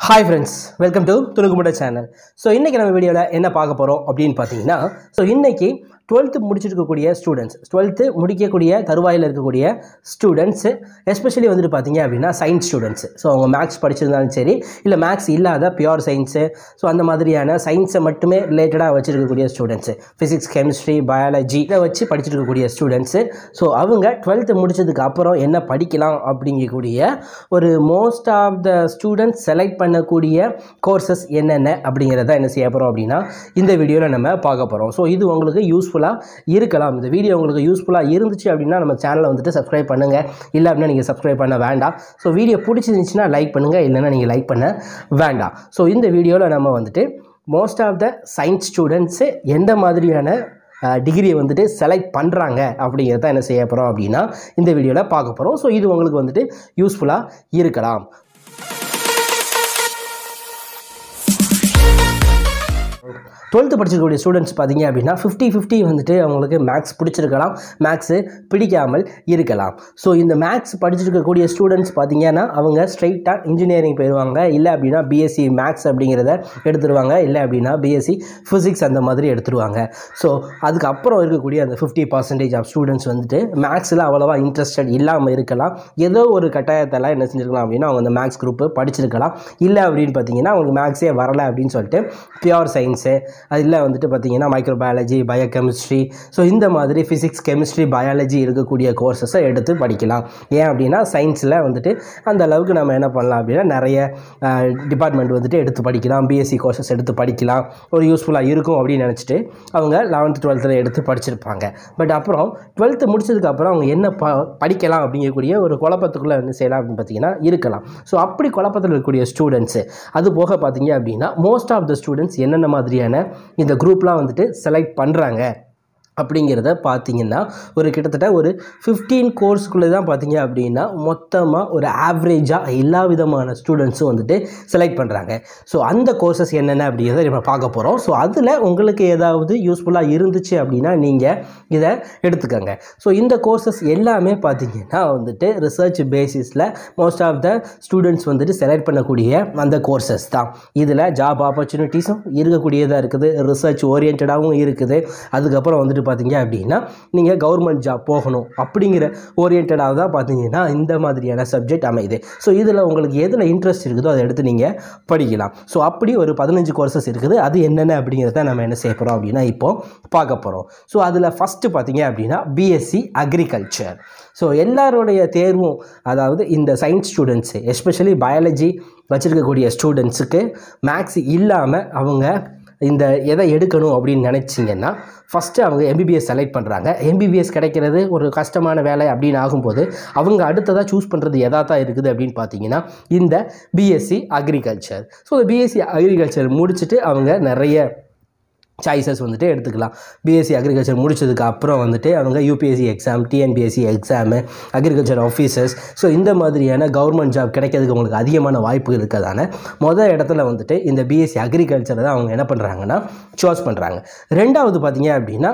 hi friends welcome to துணுக்குமுட channel so இன்றைக்கி நம்ம வீடியோவில் என்ன பார்க்க போகிறோம் அப்படின்னு பார்த்தீங்கன்னா ஸோ இன்றைக்கி டுவெல்த்து முடிச்சிருக்கக்கூடிய ஸ்டூடெண்ட்ஸ் டுவெல்த்து முடிக்கக்கூடிய தருவாயில் இருக்கக்கூடிய ஸ்டூடெண்ட்ஸு எஸ்பெஷலி வந்துட்டு பார்த்தீங்க அப்படின்னா சயின்ஸ் ஸ்டூடெண்ட்ஸ் ஸோ அவங்க மேக்ஸ் படிச்சிருந்தாலும் சரி இல்லை மேக்ஸ் இல்லாத பியூர் சயின்ஸு ஸோ அந்த மாதிரியான சயின்ஸை மட்டுமே ரிலேட்டடாக வச்சுருக்கக்கூடிய ஸ்டூடெண்ட்ஸு ஃபிசிக்ஸ் கெமிஸ்ட்ரி பயாலஜி இதை வச்சு படிச்சுட்டு இருக்கக்கூடிய ஸ்டூடெண்ட்ஸு ஸோ அவங்க டுவெல்த்து முடிச்சதுக்கு அப்புறம் என்ன படிக்கலாம் அப்படிங்கக்கூடிய ஒரு most of the students select பண்ணக்கூடிய கோர்சஸ் என்னென்ன அப்படிங்கிறத என்ன செய்ய போகிறோம் அப்படின்னா இந்த வீடியோவில் நம்ம பார்க்க போகிறோம் ஸோ இது உங்களுக்கு யூஸ்ஃபுல்லாக இருக்கலாம் இந்த வீடியோ உங்களுக்கு யூஸ்ஃபுல்லாக இருந்துச்சு அப்படின்னா நம்ம சேனலை வந்துட்டு சப்ஸ்கிரைப் பண்ணுங்கள் இல்லை அப்படின்னா நீங்கள் சப்ஸ்கிரைப் பண்ண வேண்டாம் ஸோ வீடியோ பிடிச்சிருந்துச்சுன்னா லைக் பண்ணுங்கள் இல்லைன்னா நீங்கள் லைக் பண்ண வேண்டாம் ஸோ இந்த வீடியோவில் நம்ம வந்துட்டு most of the science students எந்த மாதிரியான டிகிரியை வந்துட்டு செலக்ட் பண்ணுறாங்க அப்படிங்கிறத என்ன செய்ய போகிறோம் அப்படின்னா இந்த வீடியோவில் பார்க்க போகிறோம் ஸோ இது உங்களுக்கு வந்துட்டு யூஸ்ஃபுல்லாக இருக்கலாம் டுவெல்த்து படிச்சிருக்கக்கூடிய ஸ்டூடெண்ட்ஸ் பார்த்தீங்க அப்படின்னா ஃபிஃப்டி ஃபிஃப்டி வந்துட்டு அவங்களுக்கு மேக்ஸ் பிடிச்சிருக்கலாம் மேக்ஸு பிடிக்காமல் இருக்கலாம் ஸோ இந்த மேக்ஸ் படிச்சிருக்கக்கூடிய ஸ்டூடெண்ட்ஸ் பார்த்தீங்கன்னா அவங்க ஸ்ட்ரைட்டாக இன்ஜினியரிங் போயிடுவாங்க இல்லை அப்படின்னா பிஎஸ்சி மேக்ஸ் அப்படிங்கிறத எடுத்துருவாங்க இல்லை அப்படின்னா பிஎஸ்சி ஃபிசிக்ஸ் அந்த மாதிரி எடுத்துருவாங்க ஸோ அதுக்கப்புறம் இருக்கக்கூடிய அந்த ஃபிஃப்டி பர்சன்டேஜ் ஆஃப் ஸ்டூடெண்ட்ஸ் வந்துட்டு மேக்ஸில் அவ்வளோவா இன்ட்ரெஸ்டட் இல்லாமல் இருக்கலாம் ஏதோ ஒரு கட்டாயத்தெல்லாம் என்ன செஞ்சுருக்கலாம் அப்படின்னா அவங்க அந்த மேக்ஸ் குரூப்பு படிச்சிருக்கலாம் இல்லை அப்படின்னு பார்த்தீங்கன்னா அவங்களுக்கு மேக்ஸே வரலை அப்படின்னு சொல்லிட்டு பியூர் சயின்ஸு அது இல்லை வந்துட்டு பார்த்தீங்கன்னா மைக்ரோபயாலஜி பயோகெமிஸ்ட்ரி ஸோ இந்த மாதிரி ஃபிசிக்ஸ் கெமிஸ்ட்ரி பயாலஜி இருக்கக்கூடிய கோர்சஸை எடுத்து படிக்கலாம் ஏன் அப்படின்னா சயின்ஸில் வந்துட்டு அந்த அளவுக்கு நம்ம என்ன பண்ணலாம் அப்படின்னா நிறைய டிபார்ட்மெண்ட் வந்துட்டு எடுத்து படிக்கலாம் பிஎஸ்சி கோர்சஸ் எடுத்து படிக்கலாம் ஒரு யூஸ்ஃபுல்லாக இருக்கும் அப்படின்னு நினச்சிட்டு அவங்க லெவன்த்து டுவெல்த்தில் எடுத்து படிச்சிருப்பாங்க பட் அப்புறம் டுவெல்த்து முடிச்சதுக்கப்புறம் அவங்க என்ன ப படிக்கலாம் அப்படிங்கக்கூடிய ஒரு குழப்பத்துக்குள்ளே என்ன செய்யலாம் அப்படின்னு பார்த்தீங்கன்னா இருக்கலாம் ஸோ அப்படி குழப்பத்தில் இருக்கக்கூடிய ஸ்டூடெண்ட்ஸு அது போக பார்த்தீங்க அப்படின்னா மோஸ்ட் ஆஃப் த ஸ்டூடெண்ட்ஸ் என்னென்ன மாதிரியான இந்த குரூப்லாம் வந்துட்டு செலக்ட் பண்ணுறாங்க அப்படிங்கிறத பார்த்தீங்கன்னா ஒரு கிட்டத்தட்ட ஒரு ஃபிஃப்டீன் கோர்ஸுக்குள்ளே தான் பார்த்தீங்க அப்படின்னா மொத்தமாக ஒரு ஆவரேஜாக எல்லா விதமான ஸ்டூடெண்ட்ஸும் வந்துட்டு செலக்ட் பண்ணுறாங்க ஸோ அந்த கோர்சஸ் என்னென்ன அப்படிங்கிறத நம்ம பார்க்க போகிறோம் ஸோ அதில் உங்களுக்கு ஏதாவது யூஸ்ஃபுல்லாக இருந்துச்சு அப்படின்னா நீங்கள் இதை எடுத்துக்கோங்க ஸோ இந்த கோர்சஸ் எல்லாமே பார்த்தீங்கன்னா வந்துட்டு ரிசர்ச் பேசிஸில் மோஸ்ட் ஆஃப் த ஸ்டூடெண்ட்ஸ் வந்துட்டு செலக்ட் பண்ணக்கூடிய அந்த கோர்சஸ் தான் இதில் ஜாப் ஆப்பர்ச்சுனிட்டிஸும் இருக்கக்கூடியதாக இருக்குது ரிசர்ச் ஓரியன்டாகவும் இருக்குது அதுக்கப்புறம் வந்துட்டு பார்த்தீங்க அப்படின்னா நீங்கள் கவர்மெண்ட் ஜாப் போகணும் அப்படிங்கிற ஓரியன்டாக தான் பார்த்தீங்கன்னா இந்த மாதிரியான சப்ஜெக்ட் அமையுது ஸோ இதில் உங்களுக்கு எதில் இன்ட்ரெஸ்ட் இருக்குதோ அதை எடுத்து நீங்கள் படிக்கலாம் ஸோ அப்படி ஒரு பதினஞ்சு கோர்சஸ் இருக்குது அது என்னென்ன அப்படிங்கிறத நம்ம என்ன செய்ய போகிறோம் அப்படின்னா இப்போது பார்க்க போகிறோம் ஸோ அதில் ஃபஸ்ட்டு பார்த்தீங்க அப்படின்னா பிஎஸ்சி அக்ரிகல்ச்சர் ஸோ எல்லாருடைய தேர்வும் அதாவது இந்த சயின்ஸ் ஸ்டூடெண்ட்ஸு எஸ்பெஷலி பயாலஜி வச்சுருக்கக்கூடிய ஸ்டூடெண்ட்ஸுக்கு மேக்ஸ் இல்லாமல் அவங்க இந்த எதை எடுக்கணும் அப்படின்னு நினச்சிங்கன்னா ஃபஸ்ட்டு அவங்க எம்பிபிஎஸ் செலக்ட் பண்ணுறாங்க எம்பிபிஎஸ் கிடைக்கிறது ஒரு கஷ்டமான வேலை அப்படின்னு ஆகும்போது அவங்க அடுத்ததாக சூஸ் பண்ணுறது எதா தான் இருக்குது அப்படின்னு பார்த்தீங்கன்னா இந்த BSc agriculture so BSc agriculture முடிச்சுட்டு அவங்க நிறைய சாய்ஸஸ் வந்துட்டு எடுத்துக்கலாம் பிஎஸ்சி அக்ரிகல்ச்சர் முடிச்சதுக்கு அப்புறம் வந்துட்டு அவங்க UPSC exam TNPSC exam agriculture officers so இந்த மாதிரியான கவர்மெண்ட் ஜாப் கிடைக்கிறதுக்கு உங்களுக்கு அதிகமான வாய்ப்பு இருக்கிறதான மொதல் இடத்துல வந்துட்டு இந்த பிஎஸ்சி அக்ரிகல்ச்சரை தான் அவங்க என்ன பண்ணுறாங்கன்னா சூஸ் பண்ணுறாங்க ரெண்டாவது பார்த்தீங்க அப்படின்னா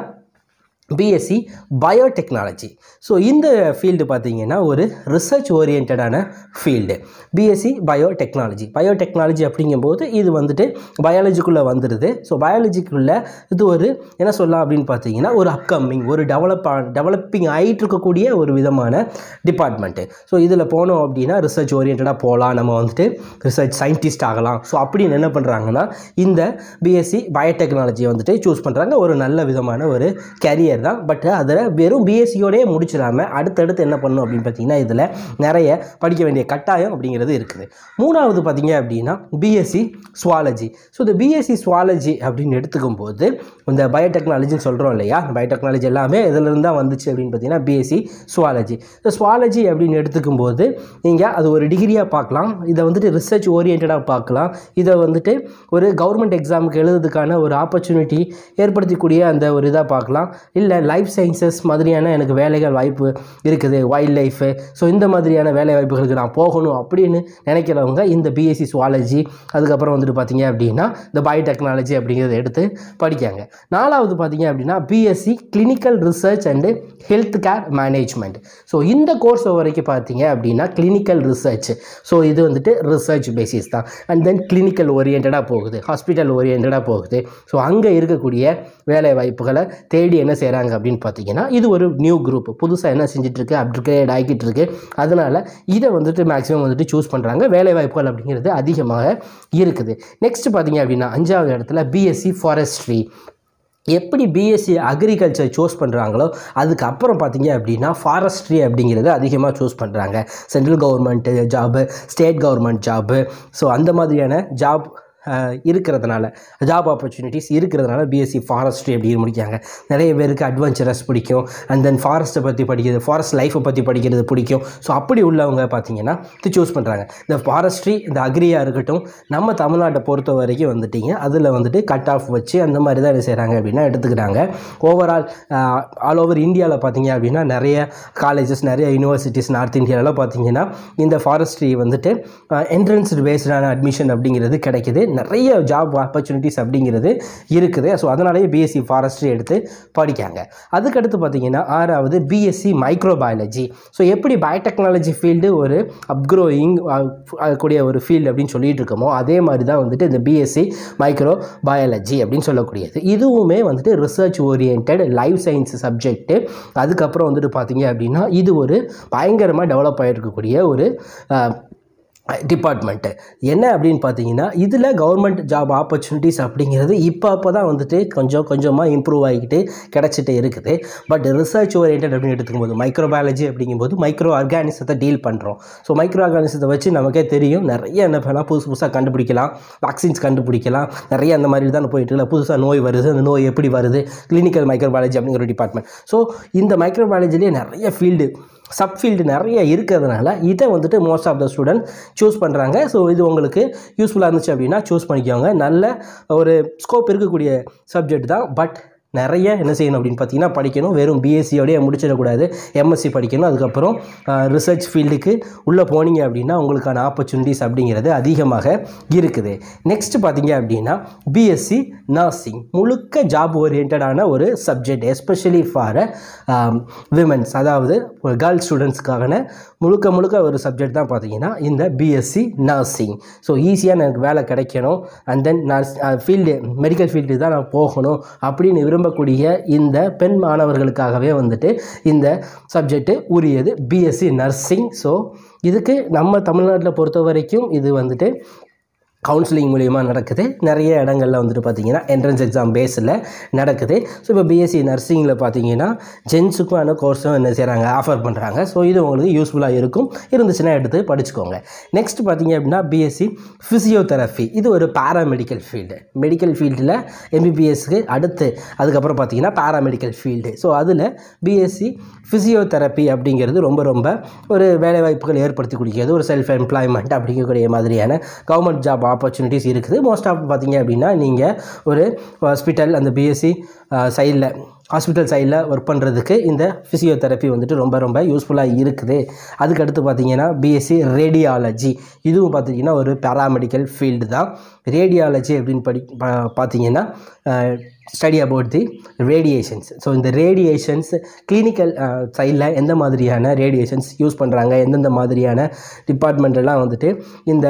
பிஎஸ்சி பயோடெக்னாலஜி ஸோ இந்த ஃபீல்டு பார்த்தீங்கன்னா ஒரு ரிசர்ச் ஓரியன்டான ஃபீல்டு பிஎஸ்சி பயோடெக்னாலஜி பயோடெக்னாலஜி அப்படிங்கும்போது இது வந்துட்டு பயாலஜிக்குள்ளே வந்துடுது ஸோ பயாலஜிக்குள்ளே இது ஒரு என்ன சொல்லலாம் அப்படின்னு பார்த்தீங்கன்னா ஒரு அப்கமிங் ஒரு டெவலப் டெவலப்பிங் ஆகிட்டு இருக்கக்கூடிய ஒரு விதமான டிபார்ட்மெண்ட்டு ஸோ இதில் போனோம் அப்படின்னா ரிசர்ச் ஓரியன்டாக போகலாம் நம்ம வந்துட்டு ரிசர்ச் சயின்டிஸ்ட் ஆகலாம் ஸோ அப்படின்னு என்ன பண்ணுறாங்கன்னா இந்த பிஎஸ்சி பயோடெக்னாலஜியை வந்துட்டு சூஸ் பண்ணுறாங்க ஒரு நல்ல விதமான ஒரு கேரியர் தான் பட் அதில் வெறும் பிஎஸ்சியோடய முடிச்சிடாமல் அடுத்தடுத்து என்ன பண்ணணும் அப்படின்னு பார்த்தீங்கன்னா இதில் நிறைய படிக்க வேண்டிய கட்டாயம் அப்படிங்கிறது இருக்குது மூணாவது பார்த்தீங்க அப்படின்னா பிஎஸ்சி சுவாலஜி ஸோ இந்த பிஎஸ்சி சுவாலஜி அப்படின்னு எடுத்துக்கும் போது இந்த பயோடெக்னாலஜின்னு சொல்கிறோம் இல்லையா பயோடெக்னாலஜி எல்லாமே இதிலிருந்து தான் வந்துச்சு அப்படின்னு பார்த்தீங்கன்னா பிஎஸ்சி சுவாலஜி ஸோ சுவாலஜி அப்படின்னு எடுத்துக்கும் போது நீங்கள் அது ஒரு டிகிரியாக பார்க்கலாம் இதை வந்துட்டு ரிசர்ச் ஓரியன்டாக பார்க்கலாம் இதை வந்துட்டு ஒரு கவர்மெண்ட் எக்ஸாமுக்கு எழுதுறதுக்கான ஒரு ஆப்பர்ச்சுனிட்டி ஏற்படுத்தக்கூடிய அந்த ஒரு இதாக பார்க்கலாம் இல்லை லைஃப் சயின்சஸ் மாதிரியான எனக்கு வேலைகள் வாய்ப்பு இருக்குது வைல்ட் லைஃபு ஸோ இந்த மாதிரியான வேலை வாய்ப்புகளுக்கு நான் போகணும் அப்படின்னு நினைக்கிறவங்க இந்த பிஎஸ்சி சுவாலஜி அதுக்கப்புறம் வந்துட்டு பார்த்தீங்க அப்படின்னா இந்த பயோடெக்னாலஜி அப்படிங்கிறத எடுத்து படிக்காங்க நாலாவது பார்த்தீங்க அப்படின்னா BSc clinical research and health care management so இந்த கோர்ஸ் வரைக்கும் பார்த்தீங்க அப்படின்னா கிளினிக்கல் ரிசர்ச் ஸோ இது வந்துட்டு ரிசர்ச் பேசிஸ் தான் அண்ட் தென் கிளினிக்கல் ஓரியன்டாக போகுது ஹாஸ்பிட்டல் ஓரியன்டாக போகுது ஸோ அங்கே இருக்கக்கூடிய வேலை வாய்ப்புகளை தேடி என்ன செய்கிறாங்க அப்படின்னு பார்த்தீங்கன்னா இது ஒரு நியூ குரூப் புதுசாக என்ன செஞ்சிட்ருக்கு அப்கிரேட் ஆகிக்கிட்டு இருக்கு அதனால் இதை வந்துட்டு மேக்ஸிமம் வந்துட்டு சூஸ் பண்ணுறாங்க வேலை வாய்ப்புகள் அப்படிங்கிறது அதிகமாக இருக்குது நெக்ஸ்ட் பார்த்தீங்க அப்படின்னா அஞ்சாவது இடத்துல பிஎஸ்சி ஃபாரஸ்ட்ரி எப்படி பிஎஸ்சி அக்ரிகல்ச்சர் சூஸ் பண்ணுறாங்களோ அதுக்கப்புறம் பார்த்தீங்க அப்படின்னா ஃபாரஸ்ட்ரி அப்படிங்கிறது அதிகமாக சூஸ் பண்ணுறாங்க central government job state government job so அந்த மாதிரியான ஜாப் இருக்கிறதுனால ஜாப் ஆப்பர்ச்சுனிட்டிஸ் இருக்கிறதுனால பிஎஸ்சி ஃபாரஸ்ட்ரி அப்படின்னு முடிக்காங்க நிறைய பேருக்கு அட்வென்ச்சரஸ் பிடிக்கும் அண்ட் தென் ஃபாரஸ்ட்டை பற்றி படிக்கிறது ஃபாரஸ்ட் லைஃப்பை பற்றி படிக்கிறது பிடிக்கும் ஸோ அப்படி உள்ளவங்க பார்த்தீங்கன்னா இது சூஸ் பண்ணுறாங்க இந்த ஃபாரஸ்ட்ரி இந்த அக்ரியாக இருக்கட்டும் நம்ம தமிழ்நாட்டை பொறுத்த வரைக்கும் வந்துட்டிங்க அதில் வந்துட்டு கட் ஆஃப் வச்சு அந்த மாதிரி தான் என்ன செய்கிறாங்க அப்படின்னா எடுத்துக்கிறாங்க ஓவரால் ஆல் ஓவர் இந்தியாவில் பார்த்தீங்க அப்படின்னா நிறைய காலேஜஸ் நிறைய யூனிவர்சிட்டிஸ் நார்த் இந்தியாவில் பார்த்தீங்கன்னா இந்த ஃபாரஸ்ட்ரி வந்துட்டு என்ட்ரன்ஸ் பேஸ்டான அட்மிஷன் அப்படிங்கிறது கிடைக்குது நிறைய ஜாப் ஆப்பர்ச்சுனிட்டிஸ் அப்படிங்கிறது இருக்குது ஸோ அதனாலேயே பிஎஸ்சி ஃபாரஸ்ட்ரி எடுத்து படிக்காங்க அதுக்கடுத்து பார்த்தீங்கன்னா ஆறாவது பிஎஸ்சி மைக்ரோபயாலஜி ஸோ எப்படி பயோடெக்னாலஜி ஃபீல்டு ஒரு அப்க்ரோயிங் கூடிய ஒரு ஃபீல்டு அப்படின்னு சொல்லிட்டு இருக்கோமோ அதே மாதிரி தான் வந்துட்டு இந்த பிஎஸ்சி மைக்ரோ பயாலஜி அப்படின்னு சொல்லக்கூடியது இதுவுமே வந்துட்டு research orient life science subject அதுக்கப்புறம் வந்துட்டு பார்த்தீங்க அப்படின்னா இது ஒரு பயங்கரமாக டெவலப் ஆகிருக்கக்கூடிய ஒரு டிபார்ட்மெண்ட்டு என்ன அப்படின்னு பார்த்தீங்கன்னா இதில் கவர்மெண்ட் ஜாப் ஆப்பர்ச்சுனிட்டிஸ் அப்படிங்கிறது இப்போ அப்போ தான் வந்துட்டு கொஞ்சம் கொஞ்சமாக இம்ப்ரூவ் ஆகிக்கிட்டு கிடச்சிட்டு இருக்குது பட் ரிசர்ச் ஓரியன்ட் அப்படின்னு எடுத்துக்கும்போது மைக்ரோபயாலஜி அப்படிங்கும்போது மைக்ரோ ஆர்கானிசத்தை டீல் பண்ணுறோம் ஸோ மைக்ரோ ஆர்கானிசத்தை வச்சு நமக்கே தெரியும் நிறைய என்ன பண்ணலாம் புதுசு புதுசாக கண்டுபிடிக்கலாம் வேக்சின்ஸ் கண்டுபிடிக்கலாம் நிறைய அந்த மாதிரி தான் போயிட்டு இல்லை புதுசாக நோய் வருது அந்த நோய் எப்படி வருது கிளினிக்கல் மைக்ரோபயாலஜி அப்படிங்கிற டிபார்ட்மெண்ட் ஸோ இந்த மைக்ரோபயாலஜிலேயே நிறைய ஃபீல்டு சப்ஃபீல்டு நிறைய இருக்கிறதுனால இதை வந்துட்டு most of the student choose பண்ணுறாங்க ஸோ இது உங்களுக்கு யூஸ்ஃபுல்லாக இருந்துச்சு அப்படின்னா சூஸ் பண்ணிக்கோங்க நல்ல ஒரு ஸ்கோப் இருக்கக்கூடிய சப்ஜெக்ட் தான் பட் நிறைய என்ன செய்யணும் அப்படின்னு பார்த்தீங்கன்னா படிக்கணும் வெறும் பிஎஸ்சியோடய முடிச்சிடக்கூடாது எம்எஸ்சி படிக்கணும் அதுக்கப்புறம் ரிசர்ச் ஃபீல்டுக்கு உள்ளே போனீங்க அப்படின்னா உங்களுக்கான ஆப்பர்ச்சுனிட்டிஸ் அப்படிங்கிறது அதிகமாக இருக்குது நெக்ஸ்ட் பார்த்தீங்க அப்படின்னா பிஎஸ்சி நர்சிங் முழுக்க ஜாப் ஓரியன்டான ஒரு சப்ஜெக்ட் எஸ்பெஷலி ஃபார் விமன்ஸ் அதாவது கேர்ள் ஸ்டூடெண்ட்ஸ்க்கான முழுக்க முழுக்க ஒரு சப்ஜெக்ட் தான் பார்த்தீங்கன்னா இந்த பிஎஸ்சி நர்சிங் ஸோ ஈஸியாக எனக்கு வேலை கிடைக்கணும் and then nurse field medical field தான் நான் போகணும் அப்படின்னு விரும்பக்கூடிய இந்த பெண் மாணவர்களுக்காகவே வந்துட்டு இந்த சப்ஜெக்ட்டு உரியது பிஎஸ்சி நர்சிங் ஸோ இதுக்கு நம்ம தமிழ்நாட்டில் பொறுத்த வரைக்கும் இது வந்துட்டு கவுன்சிலிங் மூலிமா நடக்குது நிறைய இடங்களில் வந்துட்டு பார்த்தீங்கன்னா என்ட்ரன்ஸ் எக்ஸாம் பேஸில் நடக்குது ஸோ இப்போ பிஎஸ்சி நர்சிங்கில் பார்த்தீங்கன்னா ஜென்ஸுக்கான கோர்ஸும் என்ன செய்கிறாங்க ஆஃபர் பண்ணுறாங்க ஸோ இது உங்களுக்கு யூஸ்ஃபுல்லாக இருக்கும் இருந்துச்சுன்னா எடுத்து படிச்சுக்கோங்க நெக்ஸ்ட் பார்த்தீங்க அப்படின்னா பிஎஸ்சி ஃபிசியோதெரப்பி இது ஒரு பாராமெடிக்கல் ஃபீல்டு மெடிக்கல் ஃபீல்டில் எம்பிபிஎஸ்க்கு அடுத்து அதுக்கப்புறம் பார்த்தீங்கன்னா பாராமெடிக்கல் ஃபீல்டு ஸோ அதில் பிஎஸ்சி ஃபிசியோதெரப்பி அப்படிங்கிறது ரொம்ப ரொம்ப ஒரு வேலைவாய்ப்புகள் ஏற்படுத்தி கொடுக்கிறது ஒரு செல்ஃப் எம்ப்ளாய்மெண்ட் அப்படிங்கக்கூடிய மாதிரியான கவர்மெண்ட் ஜாப் ஆப்பர்ச்சுனிட்டிஸ் இருக்குது மோஸ்ட் ஆஃப் பார்த்தீங்க அப்படின்னா நீங்கள் ஒரு ஹாஸ்பிட்டல் அந்த பிஎஸ்சி சைடில் ஹாஸ்பிட்டல் சைடில் ஒர்க் பண்ணுறதுக்கு இந்த ஃபிசியோதெரப்பி வந்துட்டு ரொம்ப ரொம்ப யூஸ்ஃபுல்லாக இருக்குது அதுக்கடுத்து பார்த்தீங்கன்னா பிஎஸ்சி ரேடியாலஜி இதுவும் பார்த்தீங்கன்னா ஒரு பேராமெடிக்கல் ஃபீல்டு தான் ரேடியாலஜி அப்படின்னு படி பா- பார்த்தீங்கன்னா study about the radiations so இந்த ரேடியேஷன்ஸ் கிளினிக்கல் சைடில் எந்த மாதிரியான ரேடியேஷன்ஸ் யூஸ் பண்ணுறாங்க எந்தெந்த மாதிரியான டிபார்ட்மெண்ட் எல்லாம் வந்துட்டு இந்த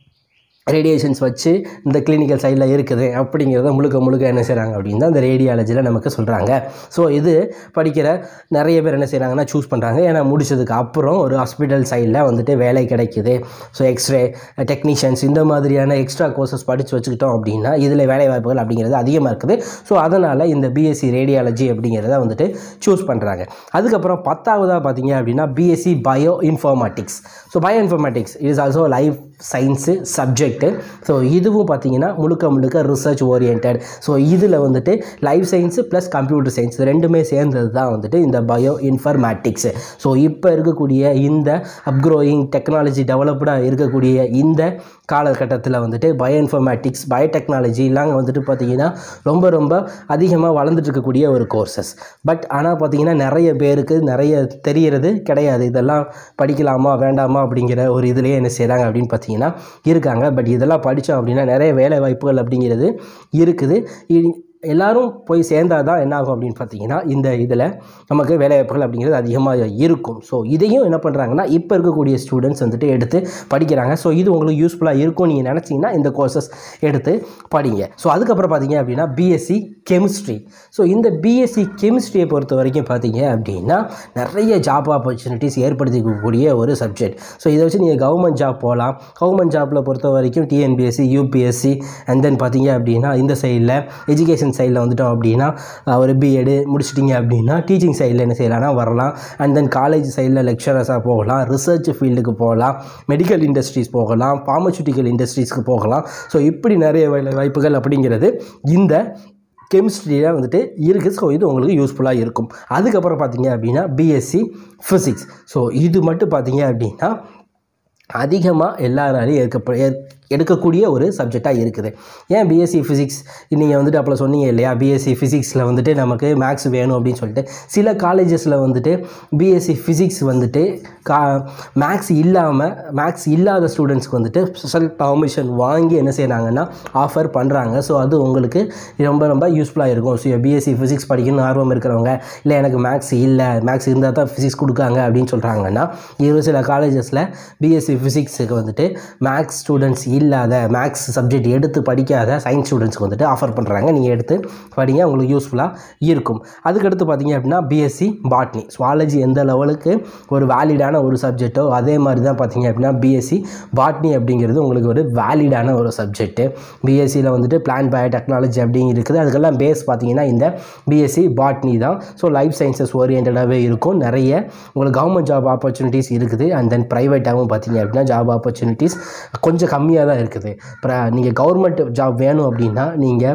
ரேடியேஷன்ஸ் வச்சு இந்த கிளினிக்கல் சைடில் இருக்குது அப்படிங்கிறத முழுக்க முழுக்க என்ன செய்கிறாங்க அப்படின்னா இந்த ரேடியாலஜியில் நமக்கு சொல்கிறாங்க ஸோ இது படிக்கிற நிறைய பேர் என்ன செய்கிறாங்கன்னா சூஸ் பண்ணுறாங்க ஏன்னா முடிச்சதுக்கு அப்புறம் ஒரு ஹாஸ்பிட்டல் சைடில் வந்துட்டு வேலை கிடைக்குது ஸோ எக்ஸ்ரே டெக்னீஷியன்ஸ் இந்த மாதிரியான எக்ஸ்ட்ரா கோர்சஸ் படித்து வச்சுக்கிட்டோம் அப்படின்னா இதில் வேலை வாய்ப்புகள் அப்படிங்கிறது அதிகமாக இருக்குது ஸோ அதனால் இந்த பிஎஸ்சி ரேடியாலஜி அப்படிங்கிறத வந்துட்டு சூஸ் பண்ணுறாங்க அதுக்கப்புறம் பத்தாவதாக பார்த்தீங்க அப்படின்னா BSc bio informatics so bio informatics is also life science subject so இதுவும் பார்த்தீங்கன்னா முழுக்க முழுக்க ரிசர்ச் ஓரியன்ட் ஸோ இதில் வந்துட்டு life science plus computer science ரெண்டுமே சேர்ந்தது தான் வந்துட்டு இந்த பயோ இன்ஃபர்மேட்டிக்ஸ் ஸோ இப்போ இருக்கக்கூடிய இந்த அப்க்ரோயிங் டெக்னாலஜி டெவலப்டாக இருக்கக்கூடிய இந்த காலகட்டத்தில் வந்துட்டு பயோ இன்ஃபர்மேட்டிக்ஸ் பயோடெக்னாலஜி எல்லாம் வந்துட்டு பார்த்திங்கன்னா ரொம்ப ரொம்ப அதிகமாக வளர்ந்துட்டு இருக்கக்கூடிய ஒரு கோர்சஸ் பட் ஆனால் பார்த்திங்கன்னா நிறைய பேருக்கு நிறைய தெரியறது கிடையாது இதெல்லாம் படிக்கலாமா வேண்டாமா அப்படிங்கிற ஒரு இதுலேயே என்ன செய்கிறாங்க அப்படின்னு பார்த்தீங்கன்னா இருக்காங்க பட் இதெல்லாம் படித்தோம் அப்படின்னா நிறைய வேலை வாய்ப்புகள் அப்படிங்கிறது இருக்குது இ- எல்லாரும் போய் சேர்ந்தாதான் தான் என்ன ஆகும் அப்படின்னு பார்த்தீங்கன்னா இந்த இதில் நமக்கு வேலைவாய்ப்புகள் அப்படிங்கிறது அதிகமாக இருக்கும் ஸோ இதையும் என்ன பண்ணுறாங்கன்னா இப்போ இருக்கக்கூடிய ஸ்டூடெண்ட்ஸ் வந்துட்டு எடுத்து படிக்கிறாங்க ஸோ இது உங்களுக்கு யூஸ்ஃபுல்லாக இருக்கும் நீங்கள் நினச்சிங்கன்னா இந்த கோர்சஸ் எடுத்து படிங்க ஸோ அதுக்கப்புறம் பார்த்தீங்க அப்படின்னா பிஎஸ்சி கெமிஸ்ட்ரி ஸோ இந்த பிஎஸ்சி கெமிஸ்ட்ரியை பொறுத்த வரைக்கும் பார்த்தீங்க அப்படின்னா நிறைய ஜாப் ஆப்பர்ச்சுனிட்டிஸ் ஏற்படுத்திக்கக்கூடிய ஒரு சப்ஜெக்ட் ஸோ இதை வச்சு நீங்கள் கவர்மெண்ட் ஜாப் போகலாம் கவர்மெண்ட் ஜாப்பில் பொறுத்த வரைக்கும் டிஎன்பிஎஸ்சி யூபிஎஸ்சி அண்ட் தென் பார்த்தீங்க அப்படின்னா இந்த சைடில் எஜுகேஷன் சைடில் வந்துட்டோம் அப்படின்னா அஹ், ஒரு பிஎடு முடிச்சிட்டிங்க அப்படின்னா டீச்சிங் சைடில் என்ன செய்யலாம்னா வரலாம் அண்ட் தென் காலேஜ் சைடில் லெக்சரர்ஸாக போகலாம் ரிசர்ச் ஃபீல்டுக்கு போகலாம் மெடிக்கல் இண்டஸ்ட்ரீஸ் போகலாம் ஃபார்மசூட்டிக்கல் இண்டஸ்ட்ரீஸ்க்கு போகலாம் ஸோ இப்படி நிறைய வேலை வாய்ப்புகள் அப்படிங்கிறது இந்த கெமிஸ்ட்ரியில் வந்துட்டு இருக்குது ஸோ இது உங்களுக்கு யூஸ்ஃபுல்லாக இருக்கும் அதுக்கப்புறம் பார்த்தீங்க அப்படின்னா பிஎஸ்சி ஃபிசிக்ஸ் ஸோ இது மட்டும் பார்த்தீங்க அப்படின்னா அதிகமாக எல்லாராலையும் எடுக்க எடுக்கக்கூடிய ஒரு சப்ஜெக்டாக இருக்குது ஏன் பிஎஸ்சி ஃபிசிக்ஸ் நீங்கள் வந்துட்டு அப்போ சொன்னீங்க இல்லையா பிஎஸ்சி ஃபிசிக்ஸில் வந்துட்டு நமக்கு மேக்ஸ் வேணும் அப்படின்னு சொல்லிட்டு சில காலேஜஸில் வந்துட்டு பிஎஸ்சி ஃபிசிக்ஸ் வந்துட்டு கா மேக்ஸ் இல்லாமல் மேக்ஸ் இல்லாத ஸ்டூடெண்ட்ஸ்க்கு வந்துட்டு ஸ்பெஷல் பர்மிஷன் வாங்கி என்ன செய்கிறாங்கன்னா ஆஃபர் பண்ணுறாங்க ஸோ அது உங்களுக்கு ரொம்ப ரொம்ப யூஸ்ஃபுல்லாக இருக்கும் ஸோ பிஎஸ்சி ஃபிசிக்ஸ் படிக்கணும்னு ஆர்வம் இருக்கிறவங்க இல்லை எனக்கு மேக்ஸ் இல்லை மேக்ஸ் இருந்தால் தான் ஃபிசிக்ஸ் கொடுக்காங்க அப்படின்னு சொல்கிறாங்கன்னா ஒரு சில காலேஜஸில் பிஎஸ்சி ஃபிசிக்ஸுக்கு வந்துட்டு மேக்ஸ் ஸ்டூடெண்ட்ஸ் இல்லாத மேக்ஸ் சப்ஜெக்ட் எடுத்து படிக்காத சயின்ஸ் ஸ்டூடெண்ட்ஸ்க்கு வந்துட்டு ஆஃபர் பண்ணுறாங்க நீங்கள் எடுத்து படிங்க உங்களுக்கு யூஸ்ஃபுல்லாக இருக்கும் அதுக்கடுத்து பார்த்தீங்க அப்படின்னா பிஎஸ்சி பாட்னி சுவாலஜி எந்த லெவலுக்கு ஒரு வேலிடான ஒரு சப்ஜெக்ட்டோ அதே மாதிரி தான் பார்த்தீங்க அப்படின்னா பிஎஸ்சி பாட்னி அப்படிங்கிறது உங்களுக்கு ஒரு வேலிடான ஒரு சப்ஜெக்ட்டு பிஎஸ்சியில் வந்துட்டு பிளான் பயோ டெக்னாலஜி அப்படிங்க இருக்குது அதுக்கெல்லாம் பேஸ் பார்த்தீங்கன்னா இந்த பிஎஸ்சி பாட்னி தான் ஸோ லைஃப் சயின்சஸ் ஓரியன்டாகவே இருக்கும் நிறைய உங்களுக்கு கவர்மெண்ட் ஜாப் ஆப்பர்ச்சுனிட்டிஸ் இருக்குது அண்ட் தென் ப்ரைவேட்டாகவும் பார்த்தீங்க அப்படின்னா ஜாப் ஆப்பர்ச்சுனிட்டிஸ் கொஞ்சம் கம்மியாக தான் இருக்குது அப்புறம் நீங்கள் கவர்மெண்ட் ஜாப் வேணும் அப்படின்னா நீங்கள்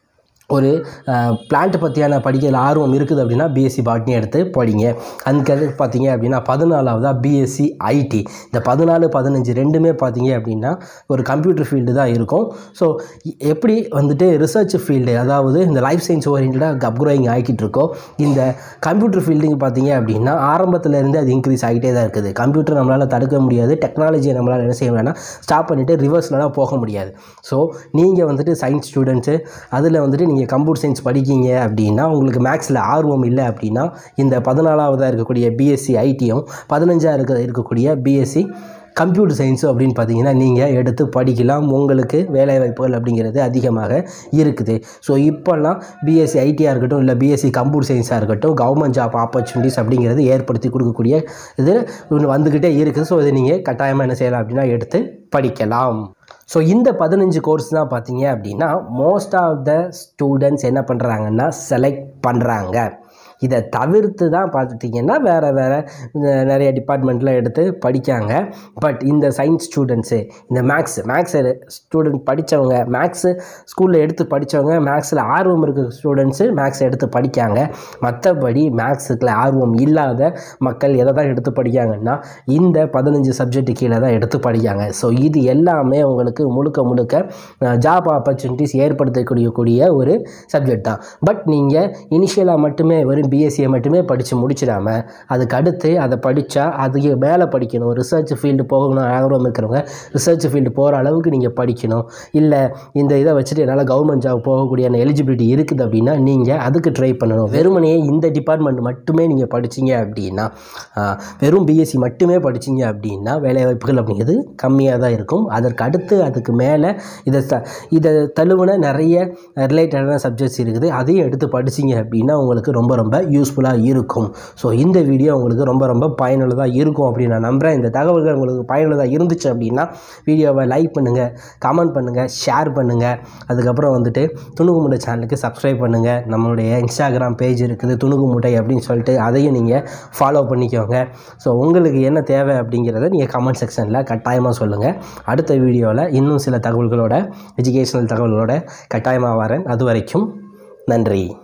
ஒரு பிளான்ட் பற்றியான படிக்கிறதுல ஆர்வம் இருக்குது அப்படின்னா பிஎஸ்சி பாட்னி எடுத்து படிங்க அதுக்கடுத்து பார்த்தீங்க அப்படின்னா பதினாலாவதாக பிஎஸ்சி ஐடி இந்த பதினாலு பதினஞ்சு ரெண்டுமே பார்த்தீங்க அப்படின்னா ஒரு கம்ப்யூட்டர் ஃபீல்டு தான் இருக்கும் ஸோ எப்படி வந்துட்டு ரிசர்ச் ஃபீல்டு அதாவது இந்த லைஃப் சயின்ஸ் ஓரியன்டாக அப்க்ரோயிங் ஆகிக்கிட்டு இருக்கோ இந்த கம்ப்யூட்டர் ஃபீல்டுங்க பார்த்தீங்க அப்படின்னா ஆரம்பத்துல இருந்து அது இன்க்ரீஸ் ஆகிட்டே தான் இருக்குது கம்ப்யூட்டர் நம்மளால் தடுக்க முடியாது டெக்னாலஜியை நம்மளால் என்ன செய்ய வேணாம் ஸ்டாப் பண்ணிவிட்டு ரிவர்ஸ்லாம் போக முடியாது ஸோ நீங்கள் வந்துட்டு சயின்ஸ் ஸ்டூடெண்ட்ஸு அதில் வந்துட்டு நீங்கள் கம்ப்யூட்டர் சயின்ஸ் படிக்கீங்க அப்படின்னா உங்களுக்கு மேக்ஸில் ஆர்வம் இல்லை அப்படின்னா இந்த பதினாலாவதாக இருக்கக்கூடிய பிஎஸ்சி ஐடியும் பதினஞ்சாக இருக்க இருக்கக்கூடிய பிஎஸ்சி கம்ப்யூட்டர் சயின்ஸு அப்படின்னு பார்த்தீங்கன்னா நீங்கள் எடுத்து படிக்கலாம் உங்களுக்கு வேலைவாய்ப்புகள் அப்படிங்கிறது அதிகமாக இருக்குது ஸோ இப்போல்லாம் பிஎஸ்சி ஐடியாக இருக்கட்டும் இல்லை பிஎஸ்சி கம்ப்யூட்டர் சயின்ஸாக இருக்கட்டும் கவர்மெண்ட் ஜாப் ஆப்பர்ச்சுனிட்டிஸ் அப்படிங்கிறது ஏற்படுத்தி கொடுக்கக்கூடிய இது ஒன்று வந்துக்கிட்டே இருக்குது ஸோ இதை நீங்கள் கட்டாயமாக என்ன செய்யலாம் அப்படின்னா எடுத்து படிக்கலாம் ஸோ இந்த பதினஞ்சு கோர்ஸ் தான் பார்த்தீங்க அப்படின்னா மோஸ்ட் ஆஃப் த ஸ்டூடெண்ட்ஸ் என்ன பண்ணுறாங்கன்னா செலக்ட் பண்ணுறாங்க இதை தவிர்த்து தான் பார்த்துட்டிங்கன்னா வேறு வேறு நிறைய டிபார்ட்மெண்ட்டில் எடுத்து படிக்காங்க பட் இந்த சயின்ஸ் ஸ்டூடெண்ட்ஸு இந்த மேக்ஸ் மேக்ஸ் ஸ்டூடெண்ட் படித்தவங்க மேக்ஸு ஸ்கூலில் எடுத்து படித்தவங்க மேக்ஸில் ஆர்வம் இருக்க ஸ்டூடெண்ட்ஸு மேக்ஸ் எடுத்து படிக்காங்க மற்றபடி மேக்ஸுக்குள்ள ஆர்வம் இல்லாத மக்கள் எதை தான் எடுத்து படிக்காங்கன்னா இந்த பதினஞ்சு சப்ஜெக்ட் கீழே தான் எடுத்து படிக்காங்க ஸோ இது எல்லாமே உங்களுக்கு முழுக்க முழுக்க ஜாப் ஆப்பர்ச்சுனிட்டிஸ் ஏற்படுத்தக்கூடிய கூடிய ஒரு சப்ஜெக்ட் தான் பட் நீங்கள் இனிஷியலாக மட்டுமே வெறும் பிஎஸ்சியை மட்டுமே படித்து முடிச்சிடாம அதுக்கு அடுத்து அதை படித்தா அதுக்கு மேலே படிக்கணும் ரிசர்ச் ஃபீல்டு போகணும் ஆர்வம் இருக்கிறவங்க ரிசர்ச் ஃபீல்டு போகிற அளவுக்கு நீங்கள் படிக்கணும் இல்லை இந்த இதை வச்சுட்டு என்னால் கவர்மெண்ட் ஜாப் போகக்கூடிய எலிஜிபிலிட்டி இருக்குது அப்படின்னா நீங்கள் அதுக்கு ட்ரை பண்ணணும் வெறுமனையே இந்த டிபார்ட்மெண்ட் மட்டுமே நீங்கள் படிச்சீங்க அப்படின்னா ஆஹ், வெறும் பிஎஸ்சி மட்டுமே படிச்சீங்க அப்படின்னா வேலைவாய்ப்புகள் அப்படிங்கிறது கம்மியாக தான் இருக்கும் அதற்கு அடுத்து அதுக்கு மேலே இதை த இதை தழுவுன நிறைய ரிலேட்டடான சப்ஜெக்ட்ஸ் இருக்குது அதையும் எடுத்து படிச்சீங்க அப்படின்னா உங்களுக்கு ரொம்ப ரொம்ப யூஸ்ஃபுல்லாக இருக்கும் ஸோ இந்த வீடியோ உங்களுக்கு ரொம்ப ரொம்ப பயனுள்ளதாக இருக்கும் அப்படின்னு நான் நம்புகிறேன் இந்த தகவல்கள் உங்களுக்கு பயனுள்ளதாக இருந்துச்சு அப்படின்னா வீடியோவை லைக் பண்ணுங்கள் கமெண்ட் பண்ணுங்கள் ஷேர் பண்ணுங்கள் அதுக்கப்புறம் வந்துட்டு துணுக்கு முட்டை சேனலுக்கு சப்ஸ்கிரைப் பண்ணுங்கள் நம்மளுடைய இன்ஸ்டாகிராம் பேஜ் இருக்குது துணுக்கு முட்டை அப்படின்னு சொல்லிட்டு அதையும் நீங்கள் ஃபாலோ பண்ணிக்கோங்க ஸோ உங்களுக்கு என்ன தேவை அப்படிங்கிறத நீங்கள் கமெண்ட் செக்ஷனில் கட்டாயமாக சொல்லுங்கள் அடுத்த வீடியோவில் இன்னும் சில தகவல்களோட எஜுகேஷனல் தகவல்களோட கட்டாயமாக வரேன் அது வரைக்கும் நன்றி